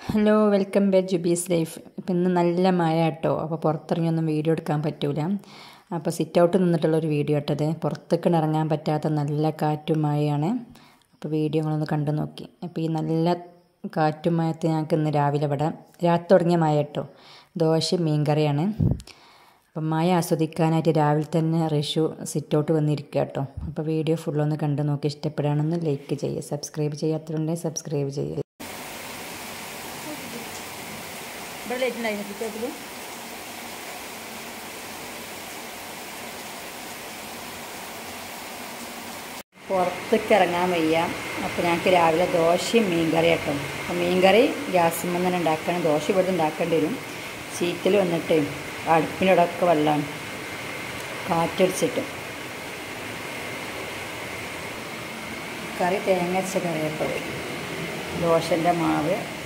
hello welcome back Jubi's life ഇപ്പം ഇന്ന് നല്ല മഴ കേട്ടോ അപ്പോൾ പുറത്തിറങ്ങിയൊന്നും വീഡിയോ എടുക്കാൻ പറ്റൂല അപ്പോൾ സിറ്റ് ഔട്ട് നിന്നിട്ടുള്ള ഒരു വീഡിയോ ഇട്ടത് പുറത്തേക്ക് ഇറങ്ങാൻ പറ്റാത്ത നല്ല കാറ്റും മഴയാണ് അപ്പോൾ വീഡിയോ നിങ്ങളൊന്ന് കണ്ടു നോക്കി അപ്പോൾ ഈ നല്ല കാറ്റും മഴത്ത് ഞങ്ങൾക്ക് ഇന്ന് രാവിലെ ഇവിടെ രാത്രി തുടങ്ങിയ മഴ കേട്ടോ ദോശയും മീൻകറിയാണ് അപ്പം മഴ ആസ്വദിക്കാനായിട്ട് രാവിലെ തന്നെ റിഷു സിറ്റ് ഔട്ട് വന്നിരിക്കുക കേട്ടോ അപ്പോൾ വീഡിയോ ഫുള്ളൊന്ന് കണ്ടു നോക്കി ഇഷ്ടപ്പെടുകയാണെന്ന് ലൈക്ക് ചെയ്യുക സബ്സ്ക്രൈബ് ചെയ്യാത്തതുണ്ടെങ്കിൽ സബ്സ്ക്രൈബ് ചെയ്യുക ഇവിടെ ലൈറ്റ് ഉണ്ടായിരുന്നു സിറ്റ് ഔട്ടിൽ പുറത്തേക്ക് ഇറങ്ങാൻ വയ്യ അപ്പോൾ ഞങ്ങൾക്ക് രാവിലെ ദോശയും മീൻകറി കേട്ടോ അപ്പോൾ മീൻകറി ഗ്യാസിൽ തന്നെ ഉണ്ടാക്കണം ദോശ ഇവിടെ ഉണ്ടാക്കേണ്ടി വരും ചീറ്റിൽ വന്നിട്ട് അടുപ്പിനോടൊക്കെ വെള്ളമാണ് കാറ്റടിച്ചിട്ട് കറി തേങ്ങ അരച്ച കറി കേട്ടോ ദോശൻ്റെ മാവ്